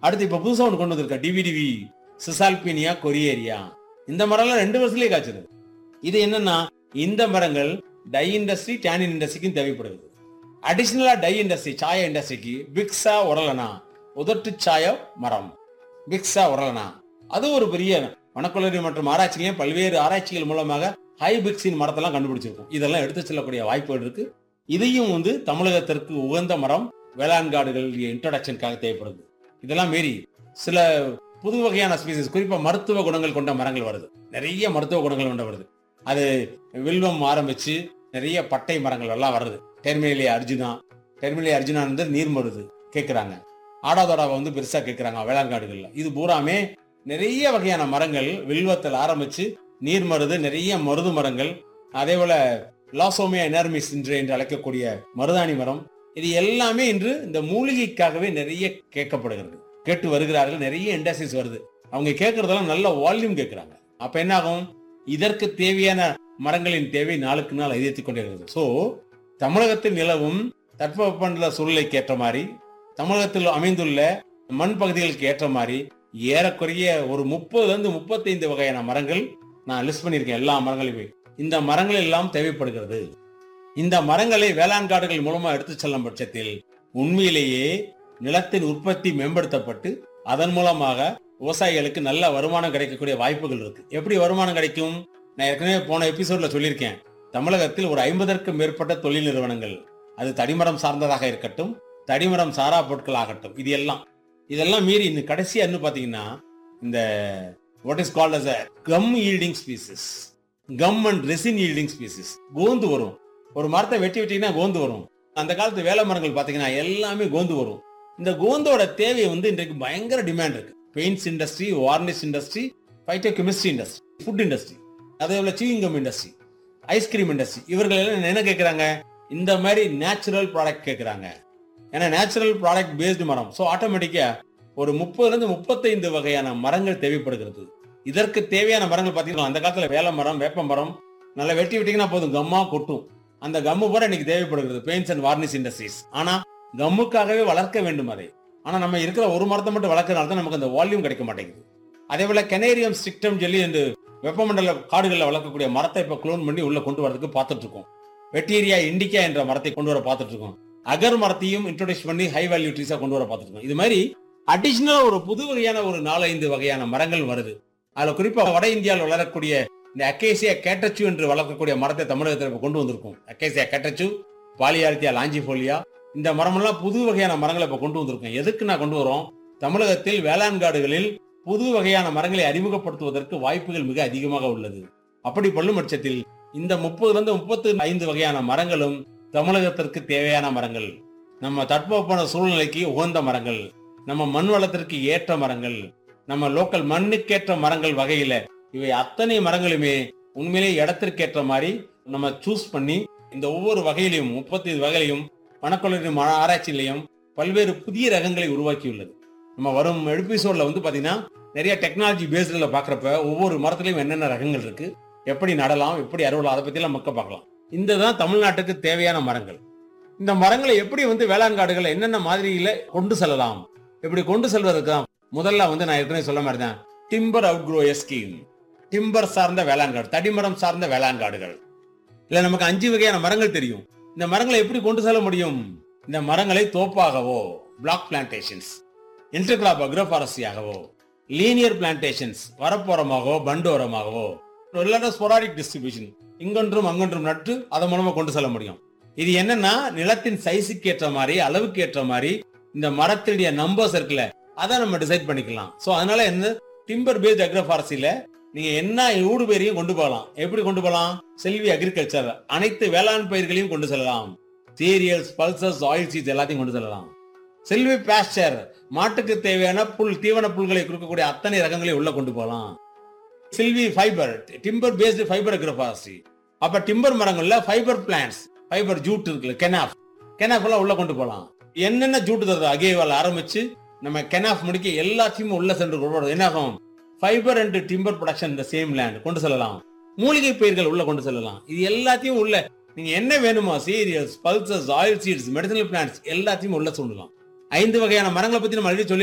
அடுத்து இப்ப புதுசா ஒன்று கொண்டு வந்திருக்கா டிவிடிவி சிசால்பினியா கொரியேரியா இந்த மரம்லாம் ரெண்டு வருஷத்துலயே காய்ச்சிருது இது என்னன்னா இந்த மரங்கள் டை இண்டஸ்ட்ரி டேனின் இண்டஸ்ட்ரிக்கும் தேவைப்படுது அடிஷனலா டை இண்டஸ்ட்ரி சாய இண்டஸ்ட்ரிக்கு பிக்ஸா உரலனா உதட்டு சாய மரம் பிக்ஸா உரலனா அது ஒரு பெரிய வனக்கல்லூரி மற்றும் ஆராய்ச்சிகளையும் பல்வேறு ஆராய்ச்சிகள் மூலமாக ஹைபிக்ஸின் மரத்தெல்லாம் கண்டுபிடிச்சிருக்கும் இதெல்லாம் எடுத்து செல்லக்கூடிய வாய்ப்புகள் இருக்கு இதையும் வந்து தமிழகத்திற்கு உகந்த மரம் வேளாண் காடுகள் இன்ட்ரோடக்ஷனுக்காக தேவைப்படுது இதெல்லாம் மீறி சில புது வகையான ஸ்பீசிஸ் குறிப்பா மருத்துவ குணங்கள் கொண்ட மரங்கள் வருது நிறைய மருத்துவ குணங்கள் கொண்ட வருது அது வில்வம் ஆரம்பிச்சு நிறைய பட்டை மரங்கள் எல்லாம் வருது டெர்மினலி அர்ஜுனா டெர்மினலி அர்ஜுனா வந்து நீர் மருது கேட்குறாங்க ஆடாதோடாவை வந்து பெருசா கேட்குறாங்க வேளாண் காடுகள்ல இது பூராமே நிறைய வகையான மரங்கள் வில்வத்தில் ஆரம்பிச்சு நீர் மருது நிறைய மருது மரங்கள் அதே போல லாசோமியா எனர்மிஸ் என்று என்று அழைக்கக்கூடிய மருதாணி மரம் இது எல்லாமே இன்று இந்த மூலிகைக்காகவே நிறைய கேட்கப்படுகிறது கேட்டு வருகிறார்கள் நிறைய இண்டஸ்ட்ரீஸ் வருது அவங்க கேட்கறதெல்லாம் நல்ல வால்யூம் கேட்கறாங்க அப்ப என்ன ஆகும் இதற்கு தேவையான மரங்களின் தேவை நாளுக்கு நாள் அதிகரித்துக் கொண்டே இருக்கிறது ஸோ தமிழகத்தில் நிலவும் தட்பவெப்பமண்டல சூழ்நிலைக்கு ஏற்ற மாதிரி தமிழகத்தில் அமைந்துள்ள மண் பகுதிகளுக்கு ஏற்ற மாதிரி ஏறக்குறைய ஒரு முப்பதுல இருந்து முப்பத்தைந்து வகையான மரங்கள் நான் லிஸ்ட் பண்ணியிருக்கேன் எல்லா மரங்களையுமே இந்த மரங்கள் எல்லாம் தேவைப்படுகிறது இந்த மரங்களை வேளாண் காடுகள் மூலமா எடுத்து செல்லும் பட்சத்தில் உண்மையிலேயே நிலத்தின் உற்பத்தி மேம்படுத்தப்பட்டு அதன் மூலமாக விவசாயிகளுக்கு நல்ல வருமானம் கிடைக்கக்கூடிய வாய்ப்புகள் இருக்கு எப்படி வருமானம் கிடைக்கும் நான் ஏற்கனவே போன எபிசோட்ல சொல்லியிருக்கேன் தமிழகத்தில் ஒரு ஐம்பதற்கும் மேற்பட்ட தொழில் நிறுவனங்கள் அது தடிமரம் சார்ந்ததாக இருக்கட்டும் தடிமரம் சாரா பொருட்கள் ஆகட்டும் இது எல்லாம் இதெல்லாம் மீறி இன்னும் கடைசியா என்ன பாத்தீங்கன்னா இந்த what is called as gum yielding species gum and resin yielding species கோந்து வரும் ஒரு மரத்தை வெட்டி வெட்டிங்கன்னா கோந்து வரும் அந்த காலத்து வேலை மரங்கள் பாத்தீங்கன்னா எல்லாமே கோந்து வரும் இந்த கோந்தோட தேவை வந்து இன்றைக்கு பயங்கர டிமாண்ட் இருக்கு paints industry varnish industry phyto chemistry industry food industry அதே போல சீவிங்கம் இண்டஸ்ட்ரி ஐஸ்கிரீம் இண்டஸ்ட்ரி இவர்கள் எல்லாம் என்ன கேட்கறாங்க இந்த மாதிரி நேச்சுரல் ப்ராடக்ட் கேட்கறாங்க ஏன்னா நேச்சுரல் ப்ராடக்ட் பேஸ்டு மரம் ஸோ ஆட்டோமேட்டிக்கா ஒரு முப்பதுல இருந்து முப்பத்தைந்து வகையான மரங்கள் தேவைப்படுகிறது இதற்கு தேவையான மரங்கள் பார்த்தீங்கன்னா அந்த காலத்துல வேலை மரம் வேப்ப மரம் நல்லா வெட்டி விட்டீங்கன்னா போதும் கம்மா கொட்டும் அந்த கம்மு பூரா இன்னைக்கு தேவைப்படுகிறது பெயிண்ட்ஸ் அண்ட் வார்னிஷ் இண்டஸ்ட்ரீஸ் ஆனா கம்முக்காகவே வளர்க்க வேண்டும் அதை ஆனா நம்ம இருக்கிற ஒரு மரத்தை மட்டும் வளர்க்கறதுனால தான் நமக்கு அந்த வால்யூம் கிடைக்க மாட்டேங்குது அதே போல கெனேரியம் ஸ்டிக்டம் ஜெல்லி என்று வெப்பமண்டல காடுகளில் வளர்க்கக்கூடிய மரத்தை இப்ப குளோன் பண்ணி உள்ள கொண்டு வரதுக்கு பார்த்துட்டு இருக்கோம் வெட்டீரியா இண்டிகா என்ற மரத்தை கொண்டு வர பார்த்துட்டு இருக்கோம் அகர் மரத்தையும் இன்ட்ரோடியூஸ் பண்ணி ஹை வேல்யூ ட்ரீஸா கொண்டு வர பார்த்துட்டு இருக்கோம் இது மாதிரி அடிஷனலா ஒரு புது வகையான ஒரு நாலஞ்சு வகையான மரங்கள் வருது அதுல குறிப்பா வட இந்தியாவில் வளரக்கூடிய இந்த அக்கேசியா கேட்டச்சு என்று வளர்க்கக்கூடிய மரத்தை தமிழகத்தில் இப்ப கொண்டு வந்திருக்கோம் அக்கேசியா கேட்டச்சு பாலியாரித்தியா லாஞ்சிபோலியா இந்த மரமெல்லாம் புது வகையான மரங்களை இப்ப கொண்டு வந்திருக்கோம் எதுக்கு நான் கொண்டு வரோம் தமிழகத்தில் வேளாண் காடுகளில் புது வகையான மரங்களை அறிமுகப்படுத்துவதற்கு வாய்ப்புகள் மிக அதிகமாக உள்ளது அப்படி பண்ணும் பட்சத்தில் இந்த முப்பதுல இருந்து முப்பத்தி ஐந்து வகையான மரங்களும் தமிழகத்திற்கு தேவையான மரங்கள் நம்ம தட்பவெப்பமான சூழ்நிலைக்கு உகந்த மரங்கள் நம்ம மண் வளத்திற்கு ஏற்ற மரங்கள் நம்ம லோக்கல் மண்ணுக்கேற்ற மரங்கள் வகையில இவை அத்தனை மரங்களுமே உண்மையிலே இடத்திற்கேற்ற மாதிரி நம்ம சூஸ் பண்ணி இந்த ஒவ்வொரு வகையிலையும் முப்பத்தி வகையிலையும் வனக்கல்லூரி ம- ஆராய்ச்சியிலையும் பல்வேறு புதிய ரகங்களை உருவாக்கியுள்ளது நம்ம வரும் எபிசோட்ல வந்து பாத்தீங்கன்னா நிறைய டெக்னாலஜி பேஸ்டில் பாக்குறப்ப ஒவ்வொரு மரத்துலயும் என்னென்ன ரகங்கள் இருக்கு எப்படி நடலாம் எப்படி அறுவலாம் அதை பத்திலாம் மக்க பார்க்கலாம் இந்த தான் தமிழ்நாட்டுக்கு தேவையான மரங்கள் இந்த மரங்களை எப்படி வந்து வேளாண் காடுகளை என்னென்ன மாதிரியில கொண்டு செல்லலாம் இப்படி கொண்டு செல்வதற்கு தான் முதல்ல வந்து நான் ஏற்கனவே சொல்ல மாதிரி தான் timber out grow scheme timber சார்ந்த வேளாண் காடு தடிமரம் சார்ந்த வேளாண் காடுகள் இல்ல நமக்கு அஞ்சு வகையான மரங்கள் தெரியும் இந்த மரங்களை எப்படி கொண்டு செல்ல முடியும் இந்த மரங்களை தோப்பாகவோ பிளாக் பிளான்டேஷன்ஸ் இன்டர்கிளாப் அக்ரோபாரசியாகவோ லீனியர் பிளான்டேஷன்ஸ் வரப்போரமாகவோ பண்டோரமாகவோ இல்லாட்ட ஸ்பொராடிக் டிஸ்ட்ரிபியூஷன் இங்கொன்றும் அங்கொன்றும் நட்டு அதன் மூலமா கொண்டு செல்ல முடியும் இது என்னன்னா நிலத்தின் சைஸுக்கு ஏற்ற மாதிரி அளவுக்கு ஏற்ற மாதிரி இந்த மரத்தினுடைய நம்பர்ஸ் இருக்குல்ல அதை நம்ம டிசைட் பண்ணிக்கலாம் சோ அதனால என்ன டிம்பர் பேஸ்ட் அக்ரோபாரசில நீங்க என்ன ஊடு பயிரையும் கொண்டு போகலாம் எப்படி கொண்டு போகலாம் செல்வி அக்ரிகல்ச்சர் அனைத்து வேளாண் பயிர்களையும் கொண்டு செல்லலாம் சீரியல்ஸ் பல்சஸ் ஆயில் சீட்ஸ் எல்லாத்தையும் கொண்டு செல்லலாம் செல்வி பாஸ்டர் மாட்டுக்கு தேவையான புல் தீவன புல்களை கொடுக்கக்கூடிய அத்தனை ரகங்களையும் உள்ள கொண்டு போகலாம் சில்வி fibre timber based fibre agroforestry அப்ப டிம்பர் மரங்கள்ல ஃபைபர் பிளான்ஸ் ஃபைபர் ஜூட் இருக்குல்ல கெனாஃப் கெனாஃப் எல்லாம் உள்ள கொண்டு போகலாம் என்னென்ன ஜூட் தருது அகேவால் ஆரம்பிச்சு நம்ம கெனாஃப் முடிக்க எல்லாத்தையும் உள்ள சென்று கொண்டு போறது என்ன ஆகும் ஃபைபர் அண்ட் டிம்பர் ப்ரொடக்ஷன் இந்த சேம் லேண்ட் கொண்டு செல்லலாம் மூலிகை பயிர்கள் உள்ள கொண்டு செல்லலாம் இது எல்லாத்தையும் உள்ள நீங்க என்ன வேணுமோ cereals pulses oil seeds medicinal plants எல்லாத்தையும் உள்ள சொல்லலாம் ஐந்து வகையான மரங்களை பத்தி நம்ம ஆல்ரெடி சொல்லி